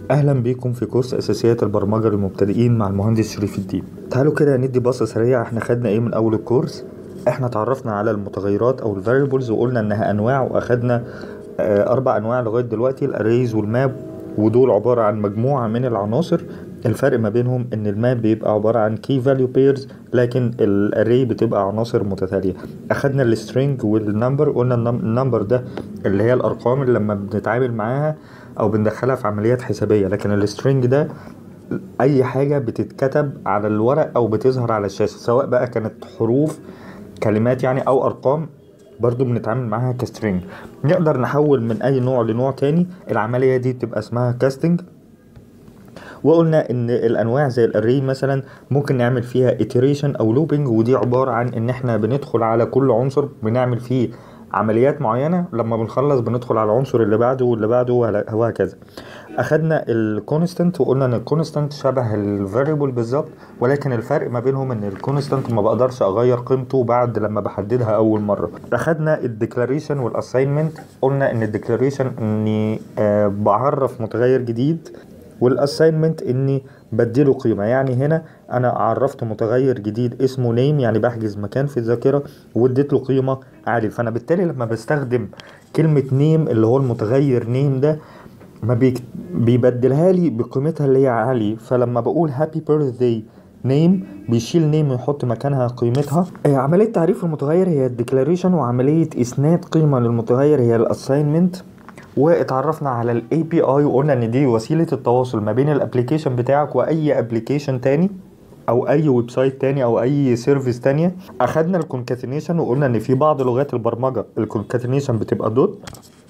اهلا بيكم في كورس اساسيات البرمجه للمبتدئين مع المهندس شريف الدين تعالوا كده ندي بصه سريعه احنا خدنا ايه من اول الكورس احنا اتعرفنا على المتغيرات او الفاريبلز وقلنا انها انواع واخدنا آه، اربع انواع لغايه دلوقتي الاريز والماب ودول عباره عن مجموعه من العناصر الفرق ما بينهم ان الماب بيبقى عباره عن كي فاليو بيرز لكن الاري بتبقى عناصر متتاليه اخدنا السترينج والنمبر قلنا النم- النمبر ده اللي هي الارقام اللي لما بنتعامل معاها او بندخلها في عمليات حسابيه لكن السترينج ده اي حاجه بتتكتب على الورق او بتظهر على الشاشه سواء بقى كانت حروف كلمات يعني او ارقام برضو بنتعامل معاها كسترينج نقدر نحول من اي نوع لنوع تاني العمليه دي بتبقى اسمها كاستنج وقلنا ان الانواع زي الاري مثلا ممكن نعمل فيها iteration او looping ودي عباره عن ان احنا بندخل على كل عنصر بنعمل فيه عمليات معينه لما بنخلص بندخل على العنصر اللي بعده واللي بعده وهلا- وهكذا اخدنا الكونستانت وقلنا ان الكونستانت شبه الفاريبل بالظبط ولكن الفرق ما بينهم ان الكونستانت ما بقدرش اغير قيمته بعد لما بحددها اول مره اخدنا الديكلاريشن والاساينمنت قلنا ان الديكلاريشن اني آه بعرف متغير جديد والاساينمنت اني بديله قيمه يعني هنا انا عرفت متغير جديد اسمه نيم يعني بحجز مكان في الذاكره واديت له قيمه عاليه فانا بالتالي لما بستخدم كلمه نيم اللي هو المتغير نيم ده ما بيك... بيبدلها لي بقيمتها اللي هي عالية فلما بقول هابي بيرثداي نيم بيشيل نيم ويحط مكانها قيمتها آه، عملية تعريف المتغير هي الديكلاريشن وعملية إسناد قيمة للمتغير هي الاساينمنت واتعرفنا على الاي بي اي وقلنا ان دي وسيله التواصل ما بين الابلكيشن بتاعك واي ابلكيشن تاني او اي ويب سايت تاني او اي سيرفيس تانية اخدنا الكونكاتينيشن وقلنا ان في بعض لغات البرمجه الكونكاتينيشن بتبقى دوت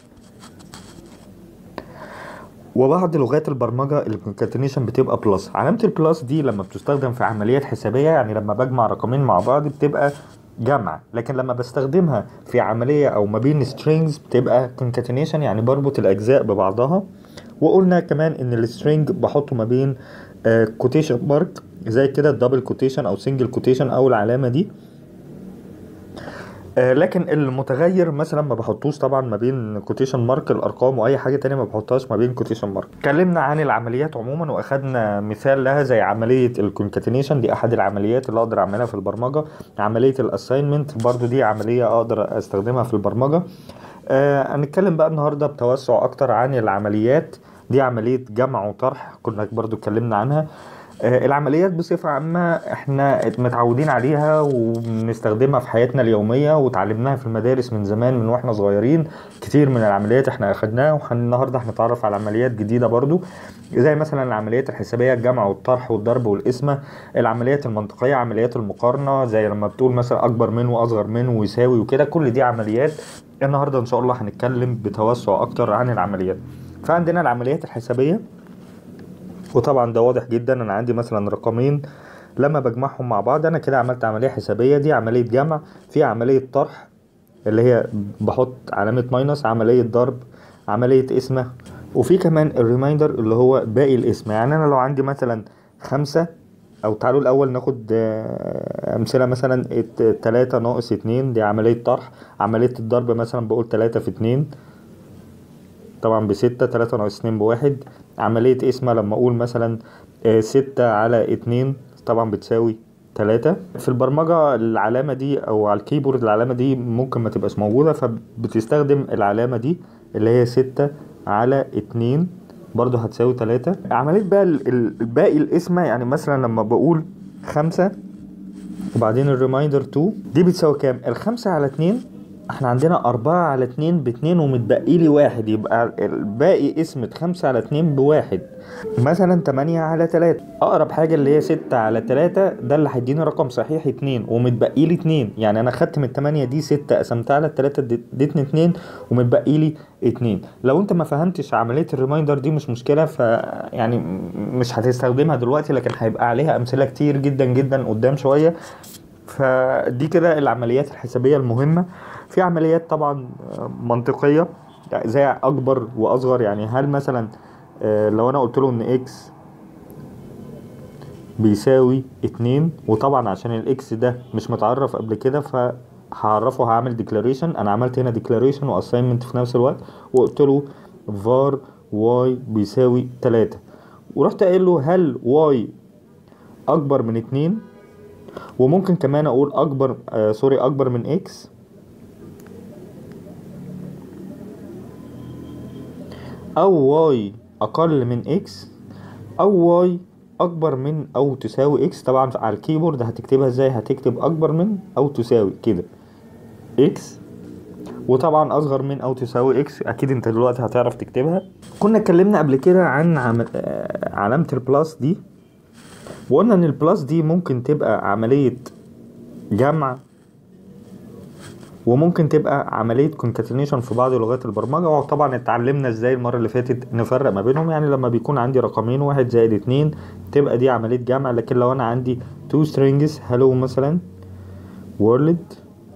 وبعض لغات البرمجه الكونكاتينيشن بتبقى بلس علامه البلس دي لما بتستخدم في عمليات حسابيه يعني لما بجمع رقمين مع بعض بتبقى جمع لكن لما بستخدمها في عمليه او ما بين strings بتبقى concatenation يعني بربط الاجزاء ببعضها وقلنا كمان ان السترينج بحطه ما بين كوتيشن مارك زي كده الدبل كوتيشن او سنجل كوتيشن او العلامه دي آه، لكن المتغير مثلا ما بحطوش طبعا ما بين كوتيشن مارك الارقام واي حاجه تانية ما بحطهاش ما بين كوتيشن مارك اتكلمنا عن العمليات عموما واخدنا مثال لها زي عمليه الكونكاتينيشن دي احد العمليات اللي اقدر اعملها في البرمجه عمليه الاساينمنت برضو دي عمليه اقدر استخدمها في البرمجه آه هنتكلم بقى النهارده بتوسع اكتر عن العمليات دي عمليه جمع وطرح كنا برضو اتكلمنا عنها آه، العمليات بصفة عامة احنا متعودين عليها وبنستخدمها في حياتنا اليومية وتعلمناها في المدارس من زمان من واحنا صغيرين كتير من العمليات احنا اخدناها والنهاردة هنتعرف على عمليات جديدة برضو زي مثلا العمليات الحسابية الجمع والطرح والضرب والقسمة العمليات المنطقية عمليات المقارنة زي لما بتقول مثلا اكبر من واصغر من ويساوي وكده كل دي عمليات النهاردة ان شاء الله هنتكلم بتوسع اكتر عن العمليات فعندنا العمليات الحسابية وطبعا ده واضح جدا انا عندي مثلا رقمين لما بجمعهم مع بعض انا كده عملت عمليه حسابيه دي عمليه جمع في عمليه طرح اللي هي بحط علامه ماينس عمليه ضرب عمليه قسمه وفي كمان الريمايندر اللي هو باقي القسمه يعني انا لو عندي مثلا خمسة او تعالوا الاول ناخد آه، امثله مثلا الت- تلاتة ناقص اتنين دي عمليه طرح عمليه الضرب مثلا بقول تلاتة في اتنين طبعا بستة تلاتة ناقص اتنين بواحد عملية قسمة لما أقول مثلا آه، ستة على اتنين طبعا بتساوي تلاتة في البرمجة العلامة دي أو على الكيبورد العلامة دي ممكن ما تبقاش موجودة فبتستخدم العلامة دي اللي هي ستة على اتنين برضو هتساوي تلاتة عملية بقى ال- ال- باقي القسمة يعني مثلا لما بقول خمسة وبعدين الريمايندر 2 دي بتساوي كام الخمسة على اتنين احنا عندنا أربعة على اتنين باتنين ومتبقي لي واحد يبقى الباقي قسمة خمسة على اتنين بواحد مثلا تمانية على تلاتة أقرب حاجة اللي هي ستة على تلاتة ده اللي هيديني رقم صحيح اتنين ومتبقي لي اتنين يعني أنا خدت من التمانية دي ستة قسمتها على التلاتة اديت- اديتني اتنين ومتبقي لي اتنين لو انت ما فهمتش عملية الريمايندر دي مش مشكلة ف يعني م- مش هتستخدمها دلوقتي لكن هيبقى عليها أمثلة كتير جدا جدا قدام شوية فدي كده العمليات الحسابية المهمة في عمليات طبعا منطقية زي أكبر وأصغر يعني هل مثلا آه، لو أنا قلت له إن إكس بيساوي اتنين وطبعا عشان الإكس ده مش متعرف قبل كده فهعرفه هعمل ديكلاريشن أنا عملت هنا ديكلاريشن وأساينمنت في نفس الوقت وقلت له var y بيساوي تلاتة ورحت قايل له هل واي اكبر من اتنين وممكن كمان اقول اكبر آه سوري اكبر من اكس او واي اقل من اكس او واي اكبر من او تساوي اكس طبعا على الكيبورد هتكتبها ازاي هتكتب اكبر من او تساوي كده اكس وطبعا اصغر من او تساوي اكس اكيد انت دلوقتي هتعرف تكتبها كنا اتكلمنا قبل كده عن عم... آه، علامة البلاس دي وقلنا ان البلاس دي ممكن تبقى عملية جمع وممكن تبقى عملية كونكاتينيشن في بعض لغات البرمجة وطبعا اتعلمنا ازاي المرة اللي فاتت نفرق ما بينهم يعني لما بيكون عندي رقمين واحد زائد اتنين تبقى دي عملية جمع لكن لو انا عندي two strings hello مثلا world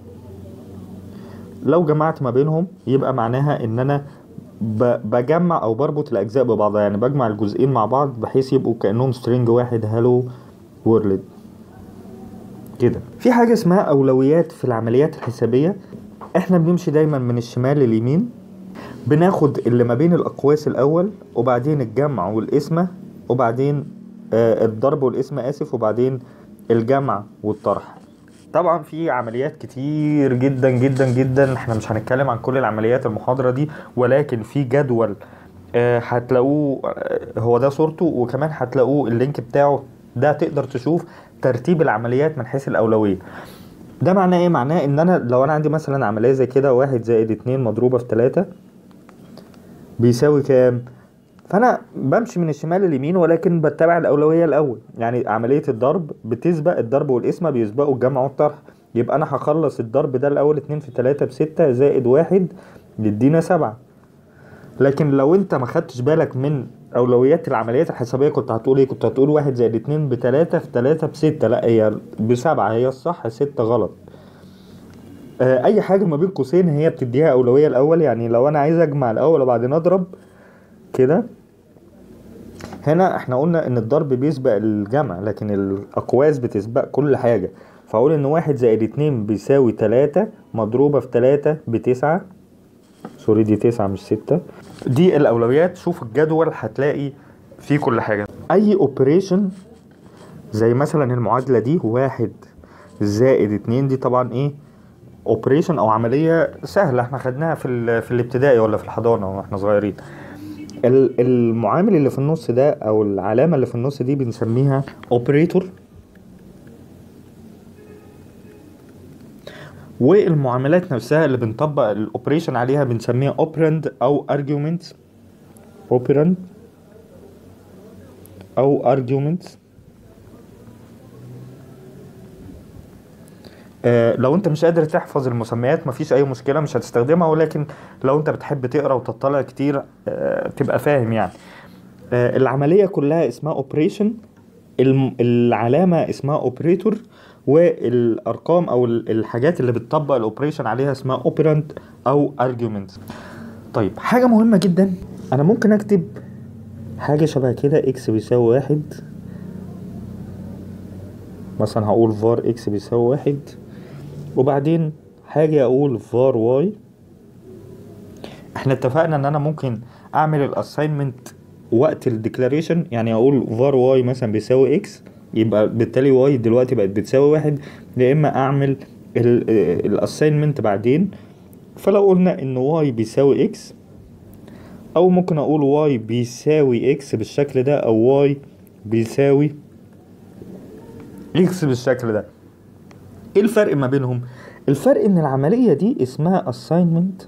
لو جمعت ما بينهم يبقى معناها ان انا ب- بجمع او بربط الاجزاء ببعضها يعني بجمع الجزئين مع بعض بحيث يبقوا كانهم سترينج واحد هالو وورلد كده في حاجه اسمها اولويات في العمليات الحسابيه احنا بنمشي دايما من الشمال لليمين بناخد اللي ما بين الاقواس الاول وبعدين الجمع والقسمه وبعدين آه الضرب والقسمه اسف وبعدين الجمع والطرح طبعا في عمليات كتير جدا جدا جدا احنا مش هنتكلم عن كل العمليات المحاضرة دي ولكن في جدول آه، هتلاقوه آه، هو ده صورته وكمان هتلاقوه اللينك بتاعه ده تقدر تشوف ترتيب العمليات من حيث الأولوية ده معناه ايه معناه ان انا لو انا عندي مثلا عملية زي كده واحد زائد اتنين مضروبة في تلاتة بيساوي كام فانا بمشي من الشمال لليمين ولكن بتبع الاولويه الاول يعني عمليه الضرب بتسبق الضرب والقسمه بيسبقوا الجمع والطرح يبقى انا هخلص الضرب ده الاول اتنين في تلاتة بستة زائد واحد يدينا سبعة لكن لو انت ما خدتش بالك من اولويات العمليات الحسابيه كنت هتقول ايه كنت هتقول واحد زائد اتنين بتلاتة في تلاتة بستة لا هي بسبعة هي الصح ستة غلط آه، اي حاجه ما بين قوسين هي بتديها اولويه الاول يعني لو انا عايز اجمع الاول وبعدين اضرب كده هنا احنا قلنا ان الضرب بيسبق الجمع لكن الاقواس بتسبق كل حاجة فاقول ان واحد زائد اتنين بيساوي تلاتة مضروبة في تلاتة بتسعة سوري دي تسعة مش ستة دي الاولويات شوف الجدول هتلاقي فيه كل حاجة اي اوبريشن زي مثلا المعادلة دي واحد زائد اتنين دي طبعا ايه اوبريشن او عملية سهلة احنا خدناها في ال- في الابتدائي ولا في الحضانة واحنا صغيرين ال- المعامل اللي في النص ده او العلامة اللي في النص دي بنسميها اوبريتور والمعاملات نفسها اللي بنطبق الاوبريشن عليها بنسميها اوبرند او ارجيومنت اوبرند او ارجيومنت آه، لو انت مش قادر تحفظ المسميات مفيش اي مشكله مش هتستخدمها ولكن لو انت بتحب تقرا وتطلع كتير آه، تبقى فاهم يعني آه، العمليه كلها اسمها اوبريشن العلامه اسمها اوبريتور والارقام او ال- الحاجات اللي بتطبق الاوبريشن عليها اسمها اوبرند او ارجيومنت طيب حاجه مهمه جدا انا ممكن اكتب حاجه شبه كده اكس بيساوي واحد مثلا هقول فار اكس بيساوي واحد وبعدين حاجة اقول var y احنا اتفقنا ان انا ممكن اعمل الاساينمنت وقت الديكلاريشن يعني اقول var y مثلا بيساوي x يبقى بالتالي y دلوقتي بقت بتساوي واحد يا اما اعمل الاساينمنت بعدين فلو قلنا ان y بيساوي x او ممكن اقول y بيساوي x بالشكل ده او y بيساوي x بالشكل ده ايه الفرق ما بينهم الفرق ان العملية دي اسمها assignment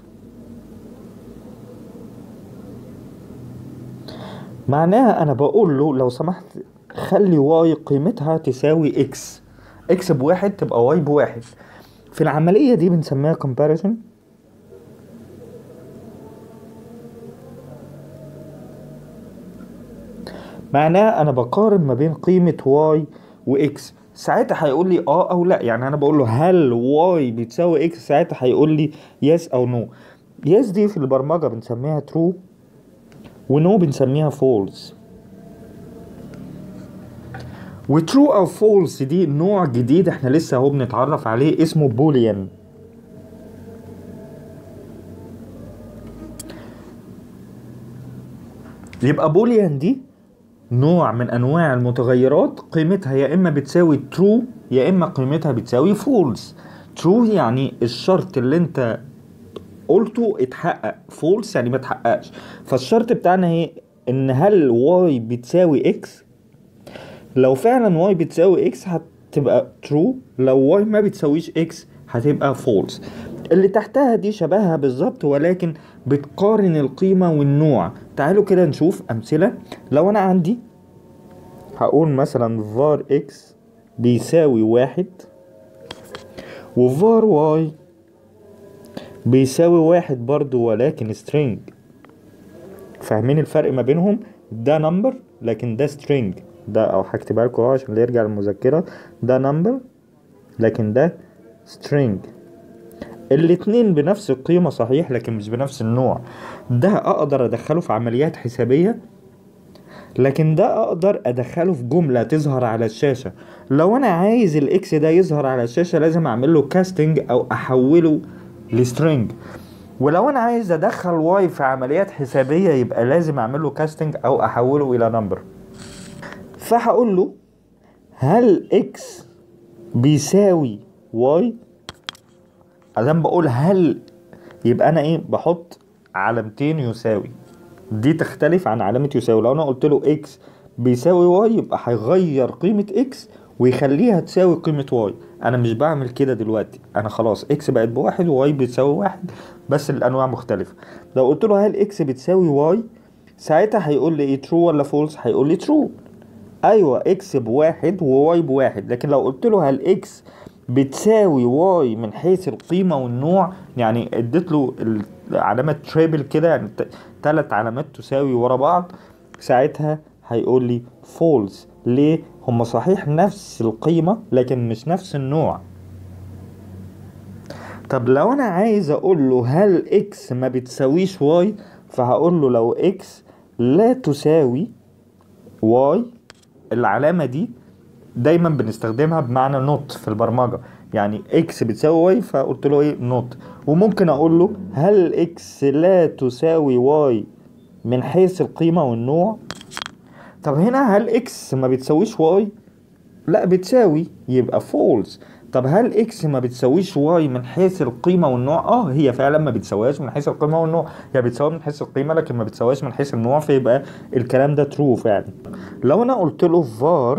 معناها انا بقول له لو سمحت خلي واي قيمتها تساوي اكس اكس بواحد تبقى واي بواحد في العملية دي بنسميها comparison معناها انا بقارن ما بين قيمة واي واكس ساعتها هيقول لي اه او لا يعني انا بقول له هل واي بتساوي اكس ساعتها هيقول لي يس او نو يس دي في البرمجة بنسميها ترو ونو بنسميها فولس وترو او فولس دي نوع جديد احنا لسه اهو بنتعرف عليه اسمه بوليان يبقى بوليان دي نوع من انواع المتغيرات قيمتها يا اما بتساوي true يا اما قيمتها بتساوي false true يعني الشرط اللي انت قلته اتحقق false يعني ما اتحققش فالشرط بتاعنا ايه ان هل y بتساوي x لو فعلا y بتساوي x هتبقى true لو y ما بتساويش x هتبقى false اللي تحتها دي شبهها بالظبط ولكن بتقارن القيمة والنوع تعالوا كده نشوف أمثلة لو أنا عندي هقول مثلا var x بيساوي واحد وvar y بيساوي واحد برضو ولكن string فاهمين الفرق ما بينهم ده نمبر لكن ده string ده او هكتبها لكم اهو عشان اللي يرجع المذكرة ده نمبر لكن ده string الاتنين بنفس القيمة صحيح لكن مش بنفس النوع ده اقدر ادخله في عمليات حسابية لكن ده اقدر ادخله في جملة تظهر على الشاشة لو انا عايز الاكس ده يظهر على الشاشة لازم اعمل له كاستنج او احوله لسترينج ولو انا عايز ادخل واي في عمليات حسابية يبقى لازم اعمل له كاستنج او احوله الى نمبر فهقول له هل اكس بيساوي واي ادام بقول هل يبقى انا ايه بحط علامتين يساوي دي تختلف عن علامة يساوي لو انا قلت له اكس بيساوي واي يبقى هيغير قيمة اكس ويخليها تساوي قيمة واي انا مش بعمل كده دلوقتي انا خلاص اكس بقت بواحد وواي بتساوي واحد بس الانواع مختلفة لو قلت له هل اكس بتساوي واي ساعتها هيقول لي ايه ترو ولا فولس هيقول لي ترو ايوه اكس بواحد وواي بواحد لكن لو قلت له هل اكس بتساوي واي من حيث القيمة والنوع يعني اديت له علامة تريبل كده يعني تلات علامات تساوي ورا بعض ساعتها هيقول لي فولس ليه هما صحيح نفس القيمة لكن مش نفس النوع طب لو انا عايز اقول له هل اكس ما بتساويش واي فهقول له لو اكس لا تساوي واي العلامة دي دايما بنستخدمها بمعنى نوت في البرمجة يعني اكس بتساوي واي فقلت له ايه نوت وممكن اقول له هل اكس لا تساوي واي من حيث القيمة والنوع طب هنا هل اكس ما بتساويش واي لا بتساوي يبقى فولس طب هل اكس ما بتساويش واي من حيث القيمة والنوع اه هي فعلا ما بتساويهاش من حيث القيمة والنوع هي بتساوي من حيث القيمة لكن ما بتساويهاش من حيث النوع فيبقى الكلام ده ترو فعلا لو انا قلت له var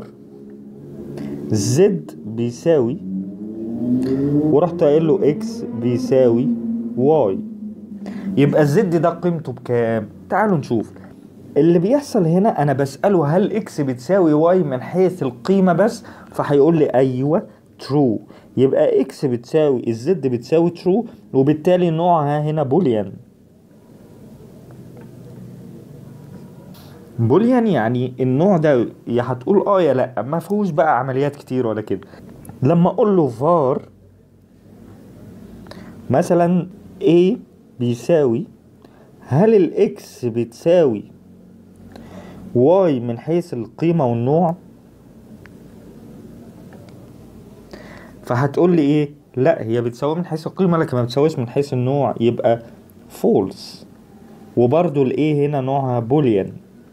زد بيساوي ورحت قايل له اكس بيساوي واي يبقى الزد ده قيمته بكام تعالوا نشوف اللي بيحصل هنا انا بسأله هل اكس بتساوي واي من حيث القيمة بس فهيقول لي ايوه ترو يبقى اكس بتساوي الزد بتساوي ترو وبالتالي نوعها هنا بوليان بوليان يعني النوع ده يا هتقول اه يا لا ما فيهوش بقى عمليات كتير ولا كده لما اقول له var مثلا a بيساوي هل الاكس بتساوي y من حيث القيمة والنوع فهتقول لي ايه لا هي بتساوي من حيث القيمة لكن ما بتساويش من حيث النوع يبقى false وبرضو الايه هنا نوعها بوليان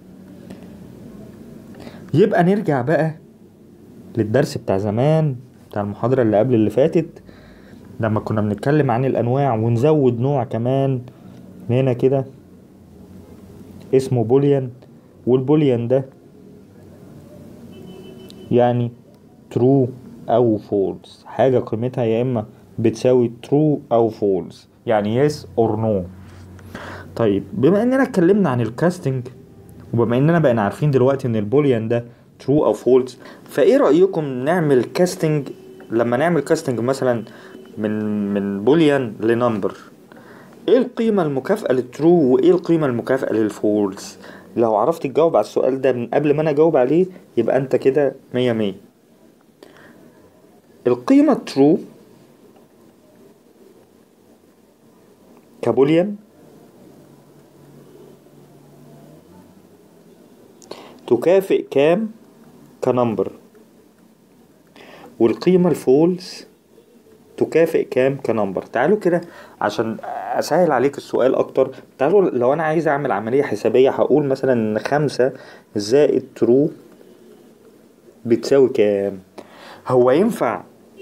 يبقى نرجع بقى للدرس بتاع زمان بتاع المحاضرة اللي قبل اللي فاتت لما كنا بنتكلم عن الأنواع ونزود نوع كمان هنا كده اسمه بوليان والبوليان ده يعني true أو false حاجة قيمتها يا إما بتساوي true أو false يعني yes or no طيب بما إننا اتكلمنا عن الكاستنج وبما إننا بقينا عارفين دلوقتي إن البوليان ده true أو false فإيه رأيكم نعمل كاستنج لما نعمل كاستنج مثلا من من بوليان لنمبر ايه القيمة المكافئة للترو وايه القيمة المكافئة للفولس لو عرفت تجاوب على السؤال ده من قبل ما انا اجاوب عليه يبقى انت كده مية مية القيمة ترو كبوليان تكافئ كام كنمبر والقيمة الفولس تكافئ كام كنمبر تعالوا كده عشان اسهل عليك السؤال اكتر تعالوا لو انا عايز اعمل عملية حسابية هقول مثلا ان خمسة زائد ترو بتساوي كام هو ينفع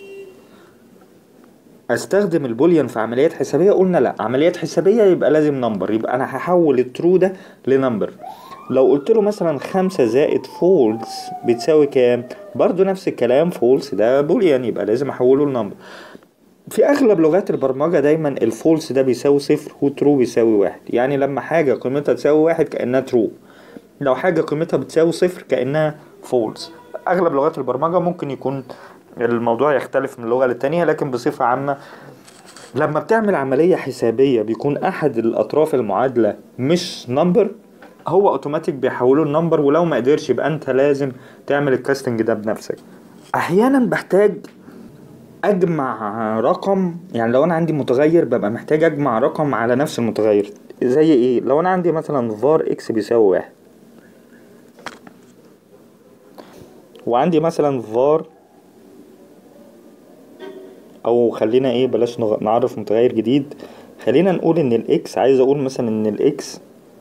استخدم البوليان في عمليات حسابية قلنا لا عمليات حسابية يبقى لازم نمبر يبقى انا هحول الترو ده لنمبر لو قلت له مثلا خمسة زائد فولس بتساوي كام برضو نفس الكلام فولس ده بوليان يبقى لازم احوله لنمبر في اغلب لغات البرمجة دايما الفولس ده بيساوي صفر وترو بيساوي واحد يعني لما حاجة قيمتها تساوي واحد كأنها ترو لو حاجة قيمتها بتساوي صفر كأنها فولس اغلب لغات البرمجة ممكن يكون الموضوع يختلف من لغة للتانية لكن بصفة عامة لما بتعمل عملية حسابية بيكون أحد الأطراف المعادلة مش نمبر هو اوتوماتيك بيحوله لنمبر ولو ما قدرش يبقى انت لازم تعمل الكاستنج ده بنفسك احيانا بحتاج اجمع رقم يعني لو انا عندي متغير ببقى محتاج اجمع رقم على نفس المتغير زي ايه لو انا عندي مثلا var اكس بيساوي واحد وعندي مثلا var او خلينا ايه بلاش نعرف متغير جديد خلينا نقول ان الاكس عايز اقول مثلا ان الاكس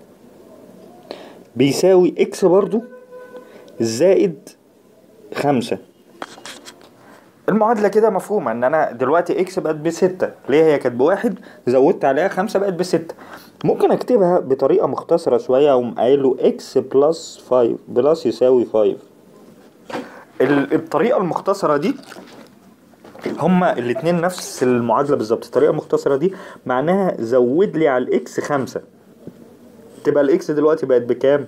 بيساوي اكس برضو زائد خمسة المعادلة كده مفهومة ان انا دلوقتي اكس بقت بستة ليه هي كانت بواحد زودت عليها خمسة بقت بستة ممكن اكتبها بطريقة مختصرة شوية اقوم قايل له اكس بلس فايف بلس يساوي فايف الطريقة المختصرة دي هما الاتنين نفس المعادلة بالظبط الطريقة المختصرة دي معناها زود لي على الاكس خمسة تبقى الاكس دلوقتي بقت بكام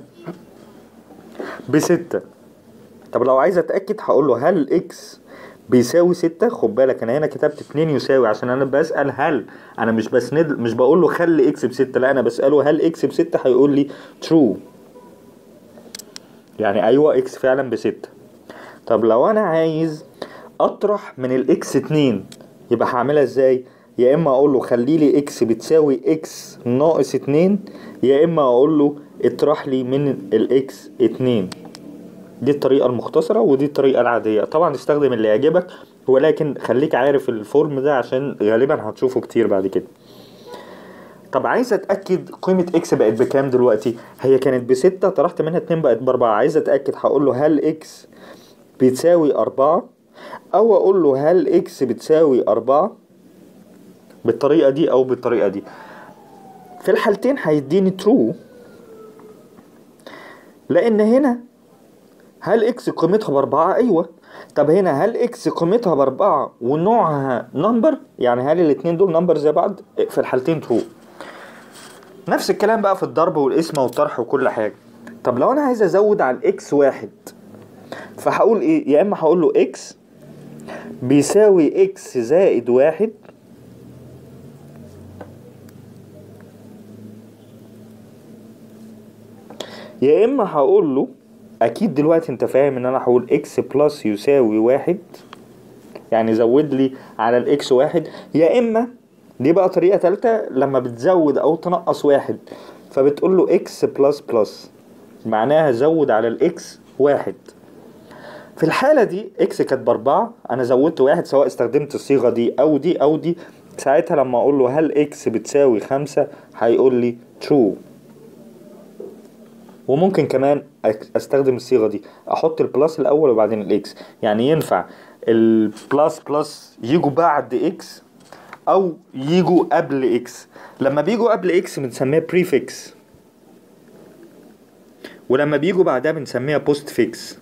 بستة طب لو عايز اتأكد هقول له هل اكس بيساوي ستة خد بالك انا هنا كتبت اتنين يساوي عشان انا بسأل هل انا مش بسند مش بقول له خلي اكس بستة لا انا بسأله هل اكس بستة هيقول لي true يعني ايوه اكس فعلا بستة طب لو انا عايز اطرح من الاكس اتنين يبقى هعملها ازاي يا اما اقول له خلي لي اكس بتساوي اكس ناقص اتنين يا اما اقول له اطرح لي من الاكس اتنين دي الطريقة المختصرة ودي الطريقة العادية طبعا استخدم اللي يعجبك ولكن خليك عارف الفورم ده عشان غالبا هتشوفه كتير بعد كده طب عايز اتأكد قيمة اكس بقت بكام دلوقتي هي كانت بستة طرحت منها اتنين بقت باربعة عايز اتأكد هقول له هل اكس بتساوي اربعة او اقول له هل اكس بتساوي اربعة بالطريقة دي او بالطريقة دي في الحالتين هيديني ترو لان هنا هل اكس قيمتها باربعة ايوه طب هنا هل اكس قيمتها باربعة ونوعها نمبر يعني هل الاتنين دول نمبر زي بعض في الحالتين ترو نفس الكلام بقى في الضرب والقسمة والطرح وكل حاجة طب لو انا عايز ازود على الاكس واحد فهقول ايه يا اما هقول له اكس بيساوي اكس زائد واحد يا اما هقول له اكيد دلوقتي انت فاهم ان انا هقول اكس بلس يساوي واحد يعني زود لي على الاكس واحد يا اما دي بقى طريقة تالتة لما بتزود او تنقص واحد فبتقول له اكس بلس بلس معناها زود على الاكس واحد في الحالة دي اكس كانت باربعة انا زودت واحد سواء استخدمت الصيغة دي او دي او دي ساعتها لما اقول له هل اكس بتساوي خمسة هيقول لي true وممكن كمان استخدم الصيغة دي احط البلس الاول وبعدين الاكس يعني ينفع البلس بلس يجوا بعد اكس او يجوا قبل اكس لما بيجوا قبل اكس بنسميها بريفكس ولما بيجوا بعدها بنسميها بوست فيكس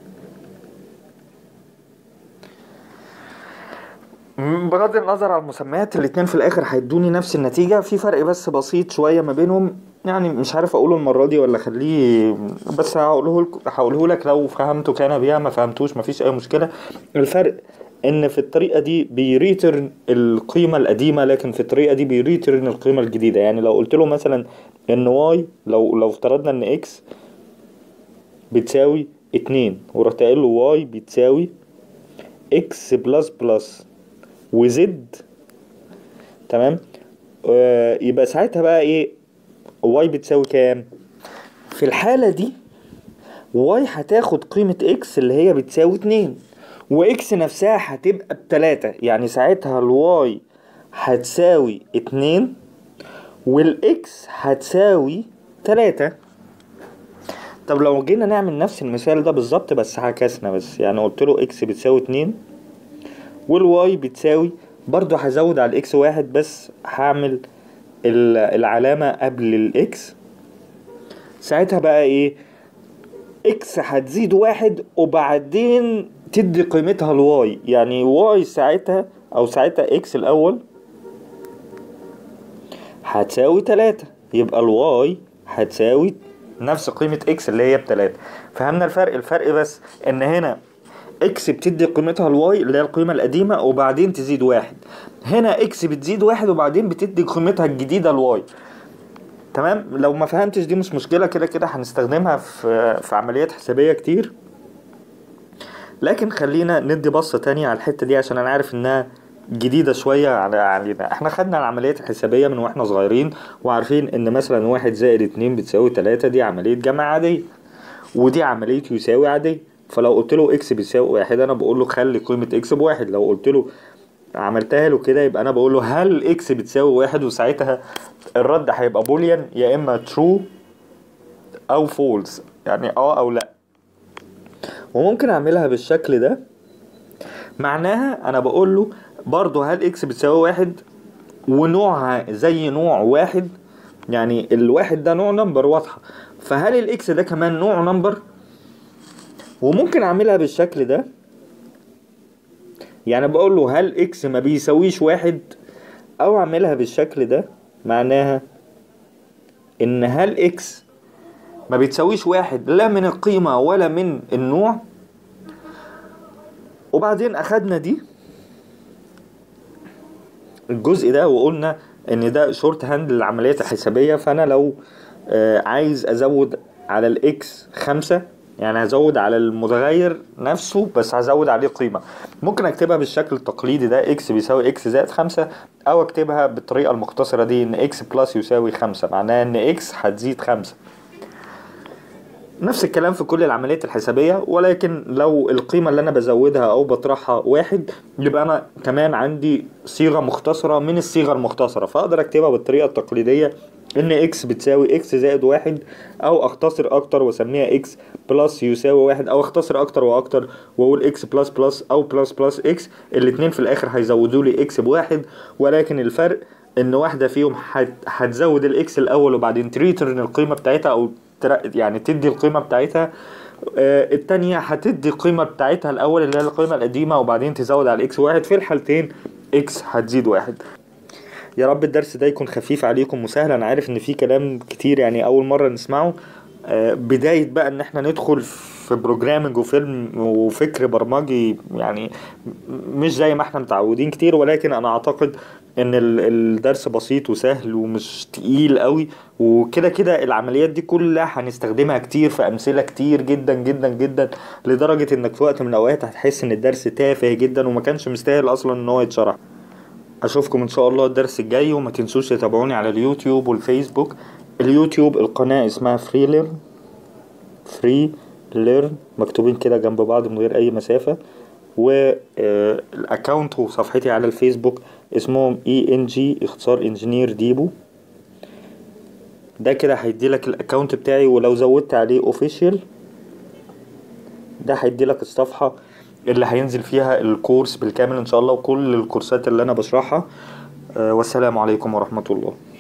بغض النظر على المسميات الاتنين في الاخر هيدوني نفس النتيجة في فرق بس بسيط شوية ما بينهم يعني مش عارف اقوله المرة دي ولا خليه بس هقوله لك هقوله لك لو فهمته كان بيها ما فهمتوش مفيش اي مشكلة الفرق ان في الطريقة دي بيريترن القيمة القديمة لكن في الطريقة دي بيريترن القيمة الجديدة يعني لو قلت له مثلا ان واي لو لو افترضنا ان اكس بتساوي اتنين ورحت قايل له واي بتساوي اكس بلس بلس وزد تمام آه يبقى ساعتها بقى ايه واي بتساوي كام في الحالة دي واي هتاخد قيمة اكس اللي هي بتساوي اتنين واكس نفسها هتبقى بتلاتة يعني ساعتها الواي هتساوي اتنين والاكس هتساوي تلاتة طب لو جينا نعمل نفس المثال ده بالظبط بس عكسنا بس يعني قلت له اكس بتساوي اتنين والواي بتساوي برضو هزود على الاكس واحد بس هعمل العلامة قبل الاكس ساعتها بقى ايه اكس هتزيد واحد وبعدين تدي قيمتها الواي يعني واي ساعتها او ساعتها اكس الاول هتساوي تلاتة يبقى الواي هتساوي نفس قيمة اكس اللي هي بتلاتة فهمنا الفرق الفرق بس ان هنا اكس بتدي قيمتها الواي اللي هي القيمة القديمة وبعدين تزيد واحد هنا اكس بتزيد واحد وبعدين بتدي قيمتها الجديدة الواي تمام لو ما فهمتش دي مش مشكلة كده كده هنستخدمها في في عمليات حسابية كتير لكن خلينا ندي بصة تانية على الحتة دي عشان انا عارف انها جديدة شوية على علينا احنا خدنا العمليات الحسابية من واحنا صغيرين وعارفين ان مثلا واحد زائد اتنين بتساوي تلاتة دي عملية جمع عادية ودي عملية يساوي عادية فلو قلت له اكس بيساوي واحد انا بقول له خلي قيمة اكس بواحد لو قلت له عملتها له كده يبقى انا بقول له هل اكس بتساوي واحد وساعتها الرد هيبقى بوليان يا اما ترو او فولس يعني اه او لا وممكن اعملها بالشكل ده معناها انا بقول له برضو هل اكس بتساوي واحد ونوعها زي نوع واحد يعني الواحد ده نوع نمبر واضحة فهل الاكس ده كمان نوع نمبر وممكن اعملها بالشكل ده يعني بقول له هل اكس ما بيساويش واحد او اعملها بالشكل ده معناها ان هل اكس ما بتساويش واحد لا من القيمة ولا من النوع وبعدين اخدنا دي الجزء ده وقلنا ان ده شورت هاند للعمليات الحسابية فانا لو عايز ازود على الاكس خمسة يعني هزود على المتغير نفسه بس هزود عليه قيمة ممكن اكتبها بالشكل التقليدي ده اكس بيساوي اكس زائد خمسة او اكتبها بالطريقة المختصرة دي ان اكس بلس يساوي خمسة معناها ان اكس هتزيد خمسة نفس الكلام في كل العمليات الحسابية ولكن لو القيمة اللي أنا بزودها أو بطرحها واحد يبقى أنا كمان عندي صيغة مختصرة من الصيغة المختصرة فأقدر أكتبها بالطريقة التقليدية إن إكس بتساوي إكس زائد واحد أو أختصر أكتر وأسميها إكس بلس يساوي واحد أو أختصر أكتر وأكتر وأقول إكس بلس بلس أو بلس بلس إكس الاتنين في الآخر هيزودوا لي إكس بواحد ولكن الفرق إن واحدة فيهم هتزود الإكس الأول وبعدين تريترن القيمة بتاعتها أو يعني تدي القيمة بتاعتها آه التانية هتدي القيمة بتاعتها الأول اللي هي القيمة القديمة وبعدين تزود على الإكس واحد في الحالتين إكس هتزيد واحد يا رب الدرس ده يكون خفيف عليكم وسهل أنا عارف إن في كلام كتير يعني أول مرة نسمعه آه بداية بقى إن إحنا ندخل في بروجرامنج وفيلم وفكر برمجي يعني مش زي ما إحنا متعودين كتير ولكن أنا أعتقد ان الدرس بسيط وسهل ومش تقيل قوي وكده كده العمليات دي كلها هنستخدمها كتير في امثله كتير جدا جدا جدا لدرجه انك في وقت من الاوقات هتحس ان الدرس تافه جدا وما كانش مستاهل اصلا ان هو يتشرح اشوفكم ان شاء الله الدرس الجاي وما تنسوش تتابعوني على اليوتيوب والفيسبوك اليوتيوب القناه اسمها فري ليرن فري ليرن مكتوبين كده جنب بعض من غير اي مسافه والاكونت وصفحتي على الفيسبوك اسمهم اي ان جي اختصار انجينير ديبو ده كده هيديلك الاكونت بتاعي ولو زودت عليه اوفيشال ده هيديلك الصفحة اللي هينزل فيها الكورس بالكامل ان شاء الله وكل الكورسات اللي انا بشرحها والسلام عليكم ورحمة الله